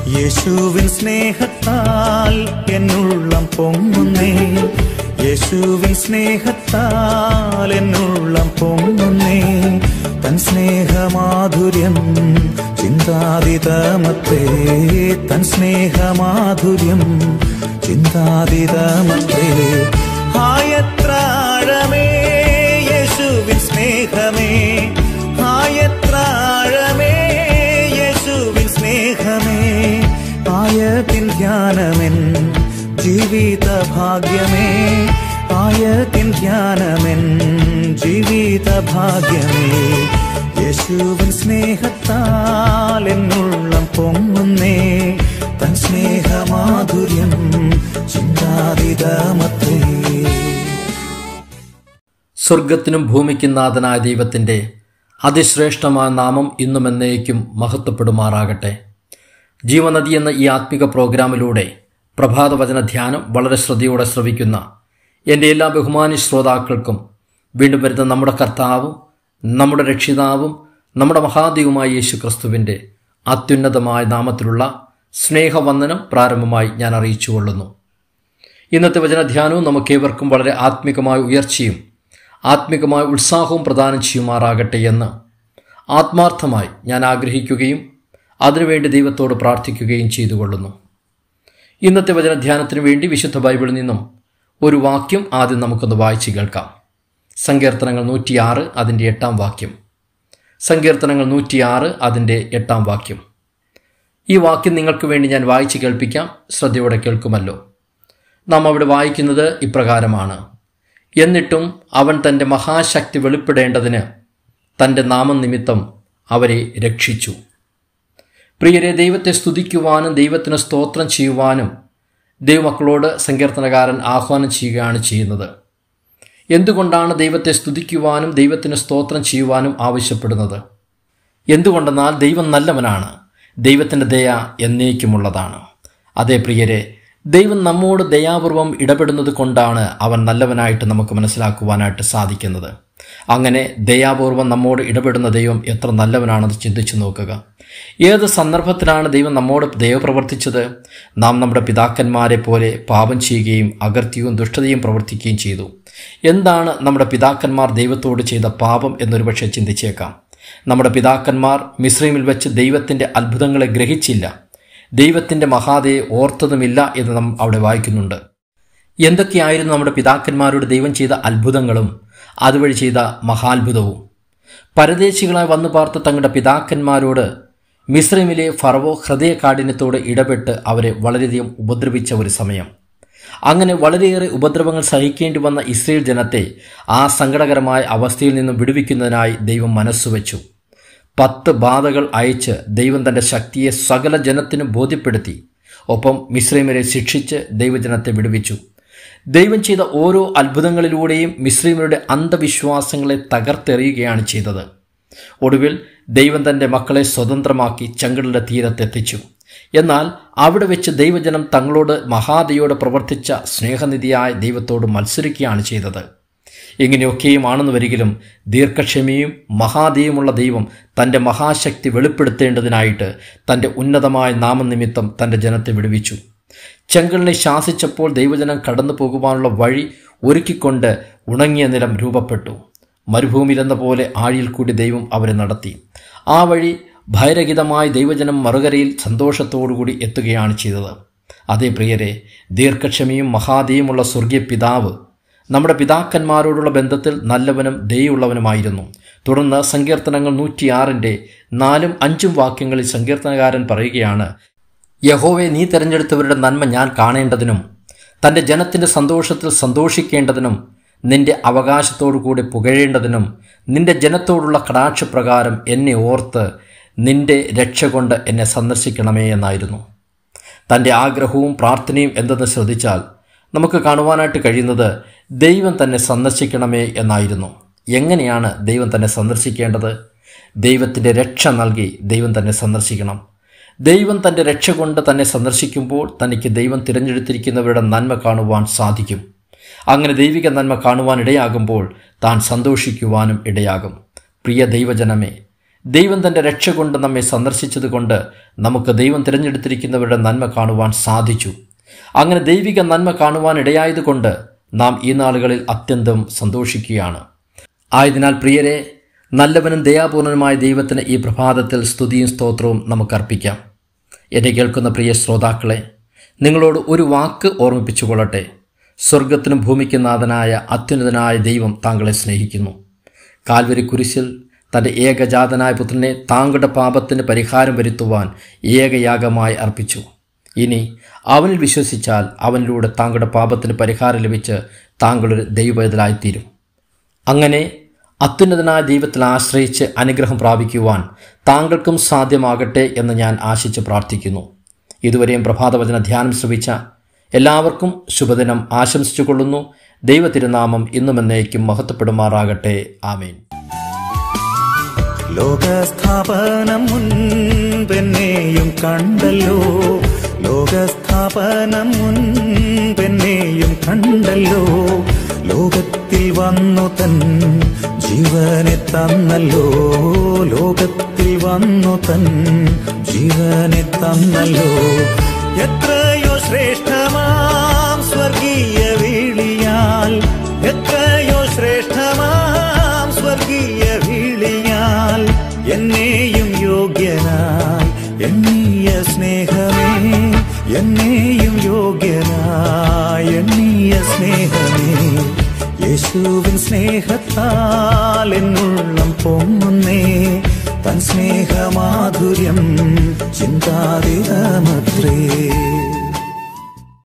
യേശുവിൻ സ്നേഹത്താൽ എന്നുള്ളം പൊങ്ങുന്നേ യേശുവിൻ സ്നേഹത്താൽ എന്നുള്ളം പൊങ്ങുന്നേ തൻ സ്നേഹമാധുര്യം ചിന്താതിതമത്രേ തൻ സ്നേഹമാധുര്യം ചിന്താതിതമത്രേ ഹായത്ര ആഴമേ യേശുവിൻ സ്നേഹമേ ഹായത്ര ആഴമേ യേശുവിൻ സ്നേഹമേ ആയത്തിൻ ധ്യാനമെൻ ജീവിത ഭാഗ്യമേ ആയത്തിൻ ധ്യാനമെൻ ജീവിത ഭാഗ്യമേ യേശുവിൻ സ്നേഹത്താൽ എന്നുള്ളം പൊങ്ങുന്നേ തൻ സ്നേഹമാധുര്യം ചിന്താതിതമത്രേ സ്വർഗത്തിനും ഭൂമിക്കും നാഥനായ ദൈവത്തിൻ്റെ അതിശ്രേഷ്ഠമായ നാമം ഇന്നും എന്നേക്കും മഹത്വപ്പെടുമാറാകട്ടെ ജീവനദി എന്ന ഈ ആത്മിക പ്രോഗ്രാമിലൂടെ പ്രഭാതവചന ധ്യാനം വളരെ ശ്രദ്ധയോടെ ശ്രവിക്കുന്ന എൻ്റെ എല്ലാ ബഹുമാനി ശ്രോതാക്കൾക്കും വീണ്ടും വരുന്ന നമ്മുടെ കർത്താവും നമ്മുടെ രക്ഷിതാവും നമ്മുടെ മഹാദൈവമായ യേശു ക്രിസ്തുവിൻ്റെ അത്യുന്നതമായ നാമത്തിലുള്ള സ്നേഹവന്ദനം പ്രാരംഭമായി ഞാൻ അറിയിച്ചുകൊള്ളുന്നു ഇന്നത്തെ വചനധ്യാനവും നമുക്കേവർക്കും വളരെ ആത്മികമായ ഉയർച്ചയും ആത്മികമായ ഉത്സാഹവും പ്രദാനം ചെയ്യുമാറാകട്ടെ എന്ന് ആത്മാർത്ഥമായി ഞാൻ ആഗ്രഹിക്കുകയും അതിനുവേണ്ടി ദൈവത്തോട് പ്രാർത്ഥിക്കുകയും ചെയ്തുകൊള്ളുന്നു ഇന്നത്തെ വചനധ്യാനത്തിനു വേണ്ടി വിശുദ്ധ ബൈബിളിൽ നിന്നും ഒരു വാക്യം ആദ്യം നമുക്കൊന്ന് വായിച്ചു കേൾക്കാം സങ്കീർത്തനങ്ങൾ നൂറ്റിയാറ് അതിൻ്റെ എട്ടാം വാക്യം സങ്കീർത്തനങ്ങൾ നൂറ്റിയാറ് അതിൻ്റെ എട്ടാം വാക്യം ഈ വാക്യം നിങ്ങൾക്ക് വേണ്ടി ഞാൻ വായിച്ചു കേൾപ്പിക്കാം ശ്രദ്ധയോടെ കേൾക്കുമല്ലോ നാം അവിടെ വായിക്കുന്നത് ഇപ്രകാരമാണ് എന്നിട്ടും അവൻ തൻ്റെ മഹാശക്തി വെളിപ്പെടേണ്ടതിന് തൻ്റെ നാമനിമിത്തം അവരെ രക്ഷിച്ചു പ്രിയരെ ദൈവത്തെ സ്തുതിക്കുവാനും ദൈവത്തിന് സ്തോത്രം ചെയ്യുവാനും ദൈവമക്കളോട് സങ്കീർത്തനകാരൻ ആഹ്വാനം ചെയ്യുകയാണ് ചെയ്യുന്നത് എന്തുകൊണ്ടാണ് ദൈവത്തെ സ്തുതിക്കുവാനും ദൈവത്തിന് സ്തോത്രം ചെയ്യുവാനും ആവശ്യപ്പെടുന്നത് എന്തുകൊണ്ടെന്നാൽ ദൈവം നല്ലവനാണ് ദൈവത്തിൻ്റെ ദയ എന്നേക്കുമുള്ളതാണ് അതേ പ്രിയരെ ദൈവം നമ്മോട് ദയാപൂർവം ഇടപെടുന്നത് കൊണ്ടാണ് അവൻ നല്ലവനായിട്ട് നമുക്ക് മനസ്സിലാക്കുവാനായിട്ട് സാധിക്കുന്നത് അങ്ങനെ ദയാപൂർവം നമ്മോട് ഇടപെടുന്ന ദൈവം എത്ര നല്ലവനാണെന്ന് ചിന്തിച്ചു നോക്കുക ഏത് സന്ദർഭത്തിലാണ് ദൈവം നമ്മോട് ദൈവം പ്രവർത്തിച്ചത് നാം നമ്മുടെ പിതാക്കന്മാരെ പോലെ പാപം ചെയ്യുകയും അകർത്യവും ദുഷ്ടതയും പ്രവർത്തിക്കുകയും ചെയ്തു എന്താണ് നമ്മുടെ പിതാക്കന്മാർ ദൈവത്തോട് ചെയ്ത പാപം എന്നൊരു പക്ഷേ ചിന്തിച്ചേക്കാം നമ്മുടെ പിതാക്കന്മാർ മിശ്രീമിൽ വെച്ച് ദൈവത്തിൻ്റെ അത്ഭുതങ്ങളെ ഗ്രഹിച്ചില്ല ദൈവത്തിൻ്റെ മഹാതയെ ഓർത്തതുമില്ല എന്ന് നാം അവിടെ വായിക്കുന്നുണ്ട് എന്തൊക്കെയായിരുന്നു നമ്മുടെ പിതാക്കന്മാരോട് ദൈവം ചെയ്ത അത്ഭുതങ്ങളും അതുവഴി ചെയ്ത മഹാത്ഭുതവും പരദേശികളായി വന്നു പാർത്ത തങ്ങളുടെ പിതാക്കന്മാരോട് മിശ്രമിലെ ഫറവോ ഹൃദയകാഠിന്യത്തോട് ഇടപെട്ട് അവരെ വളരെയധികം ഉപദ്രവിച്ച ഒരു സമയം അങ്ങനെ വളരെയേറെ ഉപദ്രവങ്ങൾ സഹിക്കേണ്ടി വന്ന ഇസ്രയേൽ ജനത്തെ ആ സങ്കടകരമായ അവസ്ഥയിൽ നിന്നും വിടുവിക്കുന്നതിനായി ദൈവം മനസ്സുവെച്ചു പത്ത് ബാധകൾ അയച്ച് ദൈവം തൻ്റെ ശക്തിയെ സകല ജനത്തിനും ബോധ്യപ്പെടുത്തി ഒപ്പം മിശ്രീമരെ ശിക്ഷിച്ച് ദൈവജനത്തെ വിടുവിച്ചു ദൈവം ചെയ്ത ഓരോ അത്ഭുതങ്ങളിലൂടെയും മിശ്രീമരുടെ അന്ധവിശ്വാസങ്ങളെ തകർത്തെറിയുകയാണ് ചെയ്തത് ഒടുവിൽ ദൈവം തൻ്റെ മക്കളെ സ്വതന്ത്രമാക്കി ചങ്കടലിൻ്റെ തീരത്തെത്തിച്ചു എന്നാൽ അവിടെ വെച്ച് ദൈവജനം തങ്ങളോട് മഹാദയോട് പ്രവർത്തിച്ച സ്നേഹനിധിയായ ദൈവത്തോട് മത്സരിക്കുകയാണ് ചെയ്തത് ഇങ്ങനെയൊക്കെയുമാണെന്ന് വരികിലും ദീർഘക്ഷമയും മഹാദയുമുള്ള ദൈവം തൻ്റെ മഹാശക്തി വെളിപ്പെടുത്തേണ്ടതിനായിട്ട് തൻ്റെ ഉന്നതമായ നാമനിമിത്തം തൻ്റെ ജനത്തെ വിടുവിച്ചു ചെങ്കലിനെ ശാസിച്ചപ്പോൾ ദൈവജനം കടന്നു പോകുവാനുള്ള വഴി ഒരുക്കിക്കൊണ്ട് ഉണങ്ങിയ നിലം രൂപപ്പെട്ടു മരുഭൂമിയിലെന്ന പോലെ ആഴിയിൽ കൂടി ദൈവം അവരെ നടത്തി ആ വഴി ഭയരഹിതമായി ദൈവജനം മറുകരയിൽ സന്തോഷത്തോടുകൂടി എത്തുകയാണ് ചെയ്തത് അതേ പ്രിയരെ ദീർഘക്ഷമയും മഹാദയുമുള്ള സ്വർഗീയ പിതാവ് നമ്മുടെ പിതാക്കന്മാരോടുള്ള ബന്ധത്തിൽ നല്ലവനും ദയുള്ളവനുമായിരുന്നു തുടർന്ന് സങ്കീർത്തനങ്ങൾ നൂറ്റിയാറിൻ്റെ നാലും അഞ്ചും വാക്യങ്ങളിൽ സങ്കീർത്തനകാരൻ പറയുകയാണ് യഹോവെ നീ തിരഞ്ഞെടുത്തവരുടെ നന്മ ഞാൻ കാണേണ്ടതിനും തൻ്റെ ജനത്തിൻ്റെ സന്തോഷത്തിൽ സന്തോഷിക്കേണ്ടതിനും നിന്റെ അവകാശത്തോടു കൂടി പുകഴേണ്ടതിനും നിന്റെ ജനത്തോടുള്ള കടാക്ഷപ്രകാരം എന്നെ ഓർത്ത് നിന്റെ രക്ഷ കൊണ്ട് എന്നെ സന്ദർശിക്കണമേ എന്നായിരുന്നു തൻ്റെ ആഗ്രഹവും പ്രാർത്ഥനയും എന്തെന്ന് ശ്രദ്ധിച്ചാൽ നമുക്ക് കാണുവാനായിട്ട് കഴിയുന്നത് ദൈവം തന്നെ സന്ദർശിക്കണമേ എന്നായിരുന്നു എങ്ങനെയാണ് ദൈവം തന്നെ സന്ദർശിക്കേണ്ടത് ദൈവത്തിൻ്റെ രക്ഷ നൽകി ദൈവം തന്നെ സന്ദർശിക്കണം ദൈവം തൻ്റെ രക്ഷ കൊണ്ട് തന്നെ സന്ദർശിക്കുമ്പോൾ തനിക്ക് ദൈവം തിരഞ്ഞെടുത്തിരിക്കുന്നവരുടെ നന്മ കാണുവാൻ സാധിക്കും അങ്ങനെ ദൈവിക നന്മ കാണുവാൻ ഇടയാകുമ്പോൾ താൻ സന്തോഷിക്കുവാനും ഇടയാകും പ്രിയ ദൈവജനമേ ദൈവം തൻ്റെ രക്ഷ കൊണ്ട് നമ്മെ സന്ദർശിച്ചതുകൊണ്ട് നമുക്ക് ദൈവം തിരഞ്ഞെടുത്തിരിക്കുന്നവരുടെ നന്മ കാണുവാൻ സാധിച്ചു അങ്ങനെ ദൈവിക നന്മ കാണുവാൻ ഇടയായതുകൊണ്ട് നാം ഈ നാളുകളിൽ അത്യന്തം സന്തോഷിക്കുകയാണ് ആയതിനാൽ പ്രിയരെ നല്ലവനും ദയാപൂർണനുമായ ദൈവത്തിന് ഈ പ്രഭാതത്തിൽ സ്തുതിയും സ്തോത്രവും നമുക്ക് അർപ്പിക്കാം എന്നെ കേൾക്കുന്ന പ്രിയ ശ്രോതാക്കളെ നിങ്ങളോട് ഒരു വാക്ക് ഓർമ്മിപ്പിച്ചുകൊള്ളട്ടെ സ്വർഗത്തിനും ഭൂമിക്കും നാഥനായ അത്യുന്നതനായ ദൈവം താങ്കളെ സ്നേഹിക്കുന്നു കാൽവരി കുരിശിൽ തൻ്റെ ഏകജാതനായ പുത്രനെ താങ്കളുടെ പാപത്തിന് പരിഹാരം വരുത്തുവാൻ ഏകയാഗമായി അർപ്പിച്ചു ഇനി അവനിൽ വിശ്വസിച്ചാൽ അവനിലൂടെ താങ്കളുടെ പാപത്തിന് പരിഹാരം ലഭിച്ച് താങ്കളൊരു ദൈവവേദലായിത്തീരും അങ്ങനെ അത്യുന്നതനായ ദൈവത്തിൽ ആശ്രയിച്ച് അനുഗ്രഹം പ്രാപിക്കുവാൻ താങ്കൾക്കും സാധ്യമാകട്ടെ എന്ന് ഞാൻ ആശിച്ച് പ്രാർത്ഥിക്കുന്നു ഇതുവരെയും പ്രഭാതവചന ധ്യാനം ശ്രവിച്ച എല്ലാവർക്കും ശുഭദിനം ആശംസിച്ചു കൊള്ളുന്നു ദൈവ തിരുനാമം ഇന്നും എന്നേക്കും മഹത്വപ്പെടുമാറാകട്ടെ ആമേൻ ലോകസ്ഥാപനം മുൻപെന്നെയും കണ്ടല്ലോ ലോകസ്ഥാപനം മുൻപെന്നെയും കണ്ടല്ലോ ലോകത്തിൽ വന്നു തൻ ജീവനെ തന്നല്ലോ ലോകത്തിൽ വന്നു തൻ ജീവനെ തന്നല്ലോ എത്രയോ ശ്രേഷ്ഠമാം സ്വർഗീയ വിളിയാൽ എത്രയോ ശ്രേഷ്ഠമാം സ്വർഗീയ വിളിയാൽ എന്നെയും യോഗ്യനായി എണ്ണീയ സ്നേഹമേ എന്നെയും യോഗ്യനായി എണ്ണീയ സ്നേഹമേ യേശുവിൻ സ്നേഹത്താൽ എന്നുള്ളം പൊങ്ങുന്നേ തൻ സ്നേഹമാധുര്യം ചിന്താതിരമത്രേ